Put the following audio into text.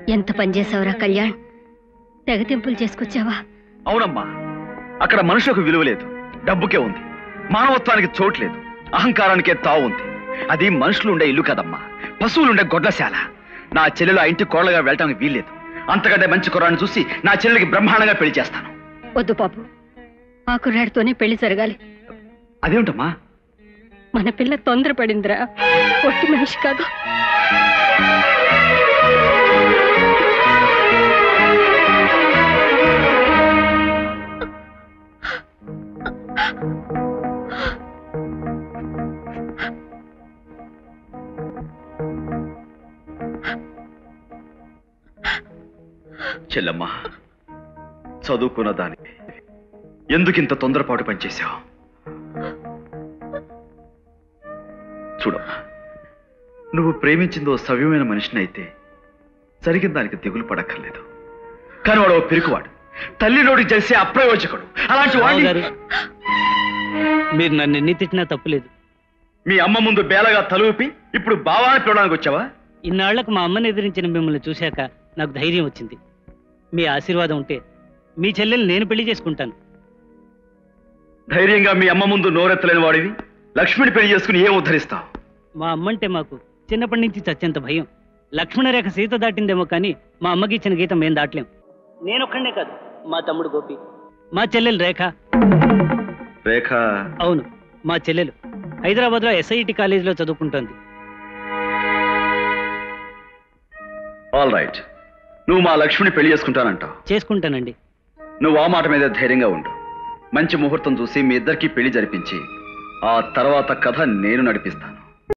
ఎంత పనిచేసావురా కళ్యాణ్ తెగతింపులు చేసుకొచ్చావా అవునమ్మా అక్కడ మనుషులకు విలువ లేదు డబ్బుకే ఉంది మానవత్వానికి చోటు లేదు అహంకారానికే తావు ఉంది అది మనుషులు ఉండే ఇల్లు కదమ్మా పశువులు ఉండే గొడ్లశాల నా చెల్లెలు ఆ ఇంటి కోళ్ళగా వెళ్ళటానికి వీల్లేదు అంతకంటే మంచి కుర్రాన్ని చూసి నా చెల్లెలికి బ్రహ్మాండంగా పెళ్లి చేస్తాను వద్దు పాపు ఆ కుర్రాడితోనే పెళ్లి జరగాలి అదేమిటమ్మా మన పిల్ల తొందరపడిందిరా ఒట్టి మనిషి కాదు చెల్లమ్మా చదువుకున్న దానికి ఎందుకింత తొందరపాటు పనిచేశావు చూడమ్మా నువ్వు ప్రేమించిందో సవ్యమైన మనిషిని అయితే జరిగిన దానికి దిగులు పడక్కర్లేదు కానీ వాడు ఓ పిరికివాడు తల్లి నోటికి తెలిసే అప్రయోజకుడు అలాంటి వాడిని గారు మీరు నన్ను ఎన్ని తిట్టినా తప్పులేదు మీ అమ్మ ముందు బేలగా తలూపి ఇప్పుడు బావాన్ని పిలవడానికి వచ్చావా ఇన్నాళ్లకు మా అమ్మని ఎదిరించిన మిమ్మల్ని చూశాక నాకు ధైర్యం వచ్చింది మీ ఆశీర్వాదం ఉంటే మీ చెల్లెల్ని నేను పెళ్లి చేసుకుంటాను ధైర్యంగా మీ అమ్మ ముందు నోరెత్తలేని వాడివి లక్ష్మిని పెళ్లి చేసుకుని ఏం ఉద్ధరిస్తావు మా అమ్మంటే మాకు చిన్నప్పటి నుంచి చచ్చేంత భయం లక్ష్మణ రేఖ సీత దాటిందేమో కానీ మా అమ్మకి ఇచ్చిన గీత మేం దాటలేం నేనొక్కడే కాదు మా తమ్ముడు గోపి మా చెల్లెలు రేఖ రేఖ అవును మా చెల్లెలు హైదరాబాద్లో ఎస్ఐటి కాలేజీలో చదువుకుంటోంది ఆల్ రైట్ నువ్వు మా లక్ష్మిని పెళ్లి చేసుకుంటానంటావు చేసుకుంటానండి నువ్వు ఆ మాట మీద ధైర్యంగా ఉండు మంచి ముహూర్తం చూసి మీ ఇద్దరికి పెళ్లి జరిపించి ఆ తర్వాత కథ నేను నడిపిస్తాను